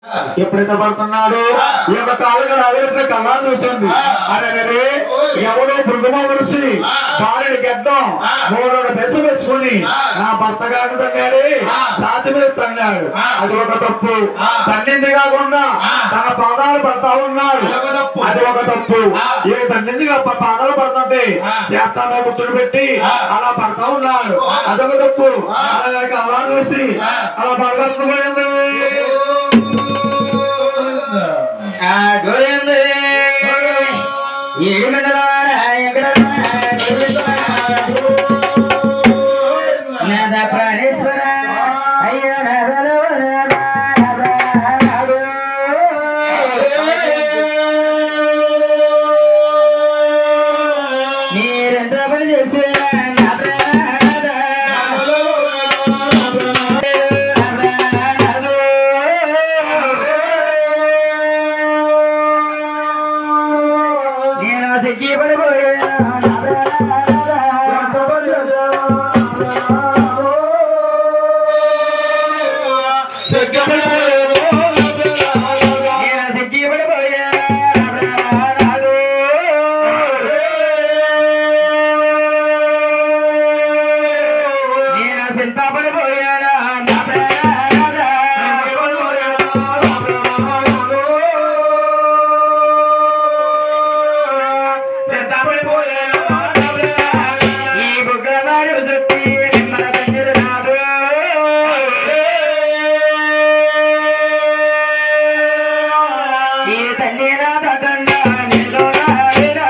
ఎప్పుడైతే పడుతున్నాడు ఈ యొక్క కాలుగా అవిలితే కళ్ళా చూసింది అరే అరే ఎవడో బృందమ మనిషి భార్యని గెడ్డం మూడు బెసు వేసుకుని నా భర్త గారు తన్నాడు ఛాతి మీద తన్నాడు అది ఒక తప్పు తన్నింది కాకుండా తన పాదాలు పడతా ఉన్నాడు అది ఒక తప్పు ఏ తన్నింది కా- పాదాలు పడుతుంటే చేస్తామే గుర్తులు పెట్టి అలా పడతా ఉన్నాడు అదొక తప్పు అలాగే అలా చూసి అలా పడగలుగుతుంది ఆ గోవిందే ఏడుగడవాడ నాద ప్రాణేశ్వర అయ్యో మీరెంత పని చేస్తే నేను సిగ్గిపడిపోయా నేను సిగ్గిపడిపోయా నేను చింతపడిపోయానా ఈ బుగ్గమారు చుట్టి నిమ్మల తండ్రి నాదు ఈ తల్లి నాద తండ నిన్ను నాడినా.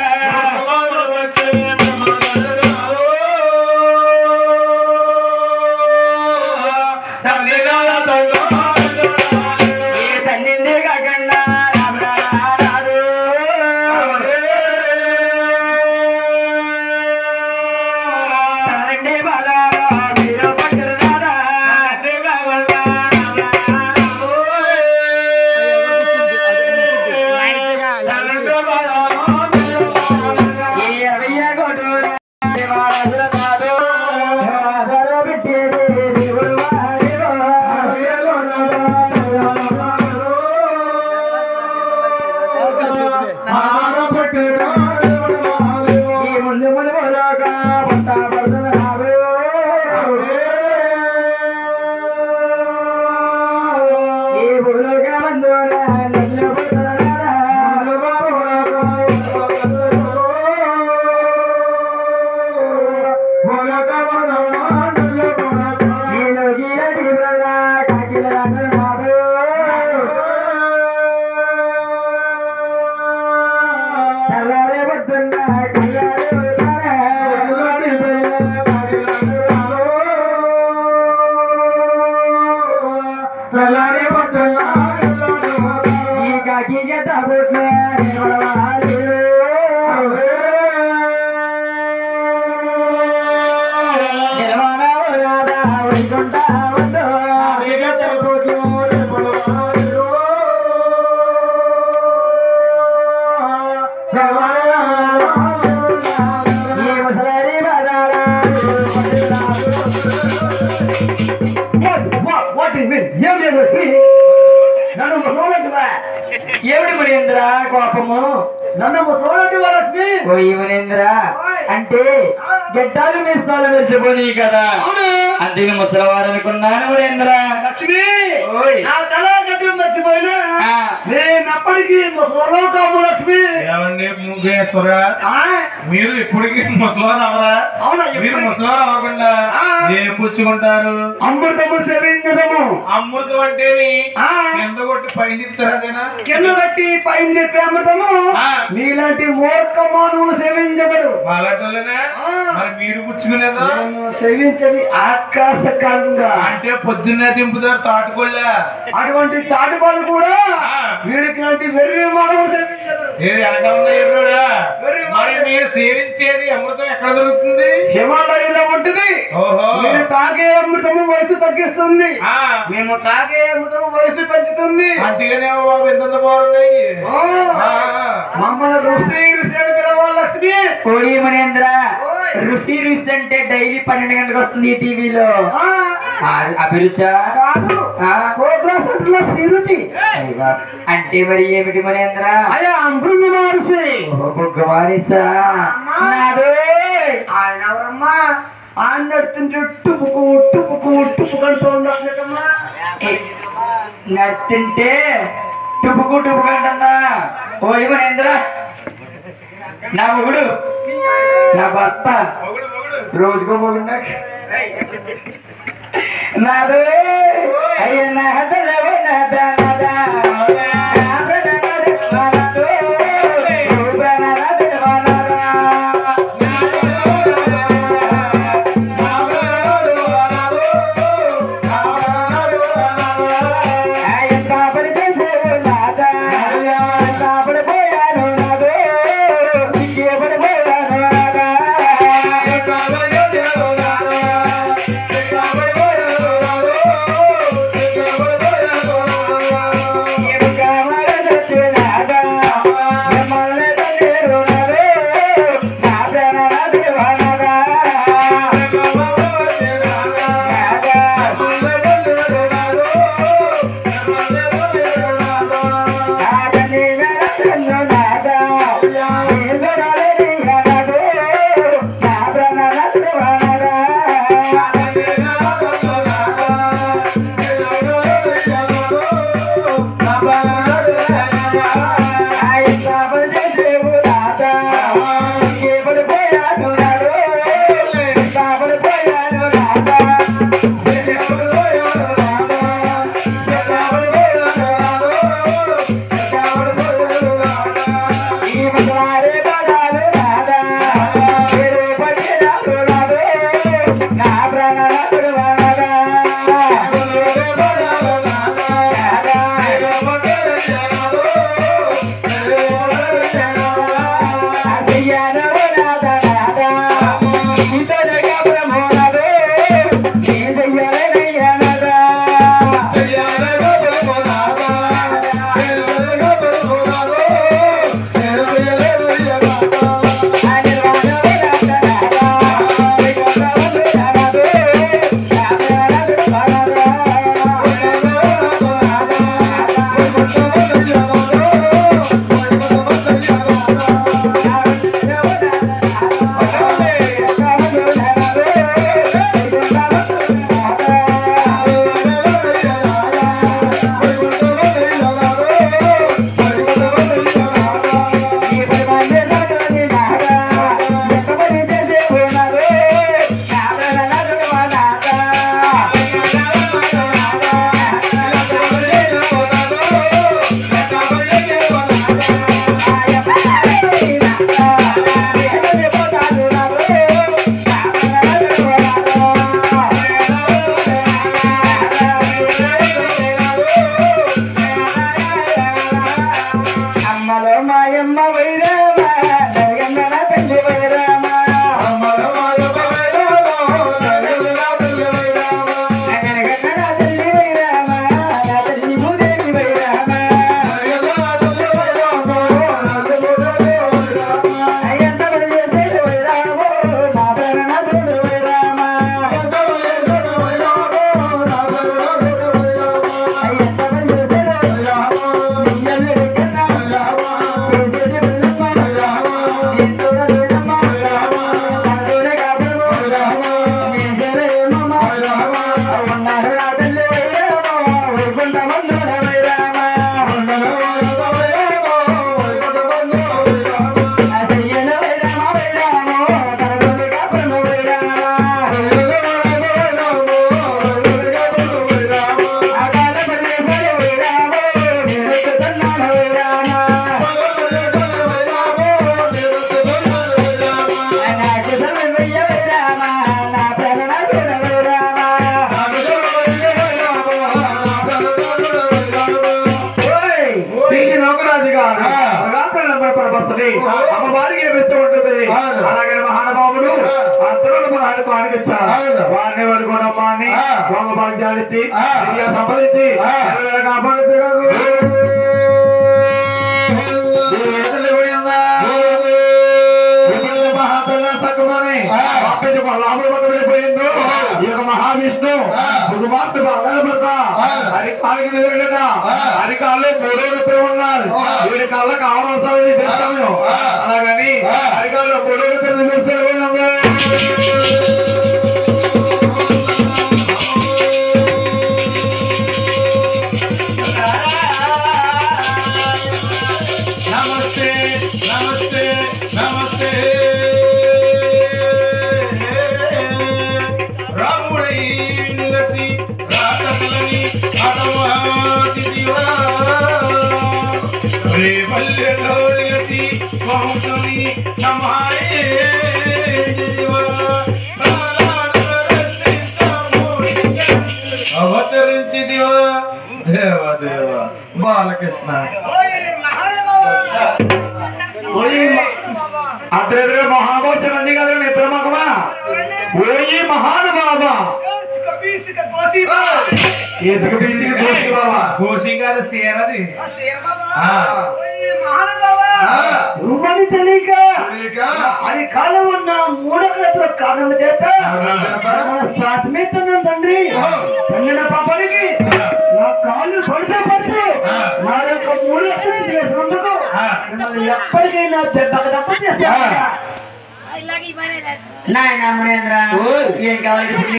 ఈ తల్లింది కాకుండా రాదు. తనండి బాలారా, మీరు పట్టురారా. ఈ అరవయ్య గొడ్డురా, దేవాలయుల నాదు. ఆధార పెట్టేది దేవుడు వాడివో. ఈ ముందు ముందు పోలాక పుట్ట పడుతున్నారు. ఈ భూలోక బంధువుల నన్ను నేను గీరటి వల్ల కాకిల అన్నారు. తెల్లారే పొద్దున్న కళ్ళారే ఈ కాకి గత పుట్లే ఈ ముసలారి బాధారా నన్ను ముసలోడువా ఏమిటి మణేంద్ర కోపము నన్ను ముసలోడు లక్ష్మి ఓ ఈ మణేంద్ర అంటే గడ్డాలు మీస్తాలు మెరిసిపోయి కదా అందుకే ముసలివారు అనుకున్నాను మణేంద్ర లక్ష్మి ఓయ్. నా తల గడ్డి మర్చిపోయినా ఆ. నేను అప్పటికి ముసలో కాము లక్ష్మి ఏమండి ముగేశ్వర ఆ, మీరు ఇప్పటికీ ముసలాన్ అవరా అవునా మీరు ఎప్పుడు- ముసలాన్ అవ్వకుండా ఆ. ఏం పుచ్చుకుంటారు అమృతము సేవించదము అమృతం అంటే ఆ. ఎంత కొట్టి పైన తిప్పుతారు అదేనా కింద కట్టి పైన చెప్పే అమృతము ఆ. నీలాంటి మూర్ఖ మానవులు సేవించగడు మాలాటోళ్ళేనా ఆ. మరి మీరు పుచ్చుకునేదా నేను సేవించేది ఆకాశకారంగా అంటే పొద్దున్నే దింపుతారు తాటుకోళ్ళా అటువంటి తాటిపాలు కూడా ఆ. వీడికి లాంటి వెర్రి మానవులు సేవించగలరు ఏది వెనక ఉన్న ఎర్రోడా మరి మీరు సేవించేది అమృతం ఎక్కడ దొరుకుతుంది హిమాలయంలో ఉంటుంది ఓహో మీరు తాగే అమృతము వయసు తగ్గిస్తుంది ఆ, మేము తాగే అమృతము వయసు పెంచుతుంది అందుకనే బాబు ఎంత బాగున్నాయి ఆ. ఆ, మమ్మల్ని ఋషి ఋషి అని పిలవాలి లక్ష్మి ఓయి మణేంద్ర ఓయ్. ఋషి ఋషి అంటే డైలీ పన్నెండు గంటలకు వస్తుంది ఈ టీవీలో ఆ, ఆ- అభిరుచా కాదు ఆ? కోట్ల సత్తుల శ్రీరుచి అయ్యా, అంటే మరి ఏమిటి మనేంద్ర అయ్యా అమృత మహర్షి భగవానిసా నాదే ఆయన ఎవరమ్మా ఆయన నడుతుంటే టుపుకు టుపుకు టుపుకు అంటూ ఉన్నట్లమ్మా నట్టింటే టుపుకు టుపుకు అంటుందా ఓ మనేంద్ర నా మొగుడు నా భర్త రోజుకో మొగుడు నాకు నాదే అయ్య నాదలవ నాద నాద నాద నాద అమ్మలో మాయమ్మ వైరామ జగన్న తల్లి వైరామ జగన్న నా తల్లి వైరామ నా తల్లి భూదేవి వైరామ అయ్యంత బలి చేసేది వైరామో నా ప్రాణనాథుడు వైరామ అయ్యంత బలి చేసేది వైరామో నిన్నలు కన్నా అమ్మవారికి ఏమిస్తూ ఉంటుంది అలాగే మహానుభావుడు అంతరులు మహానికి ఆనగించారు వారిని వడుకోనమ్మాన్ని దొంగ భాగ్యాలిచ్చి విద్యా సంపదించి కాపాడుతూ మహాతల్లి సక్కుమని రాముడు పక్క వెళ్ళిపోయిందో ఈ యొక్క మహావీరు మహావిష్ణు కుమార్తె బాధలు పడతా అరికాలకి ఎదురుగట అరికాల్లో మూడో రూపాయలు ఉన్నారు వీడి కళ్ళ కావాల్సింది తెలుస్తాము అలాగని అరికాల్లో మూడో రూపాయలు నమస్తే నమస్తే నమస్తే రాముడై నిలసి రాకలని అడవాదివా రేవల్లెలో నిలసి మౌతమి సమాయే అవతరించిదివా దేవ దేవ బాలకృష్ణ అద్దరెదురు మహాభాషలు అన్ని కదా నిద్ర మగమా ఓయి మహానుభావ ఇసుక బీసికి పోసి బాబా కోసి గారి సేనది రూపాయి తెలియక అది కాలం ఉన్న మూడొకల కారణం చేత సాత్మీతున్నాను తండ్రి పండిన పాపానికి నా కాళ్ళు పడితే పట్టు నా యొక్క మూడు లక్షలు చేసినందుకు మిమ్మల్ని ఎప్పటికైనా చెడ్డకు తప్ప చేస్తా నాయన మునేంద్ర ఏం కావాలి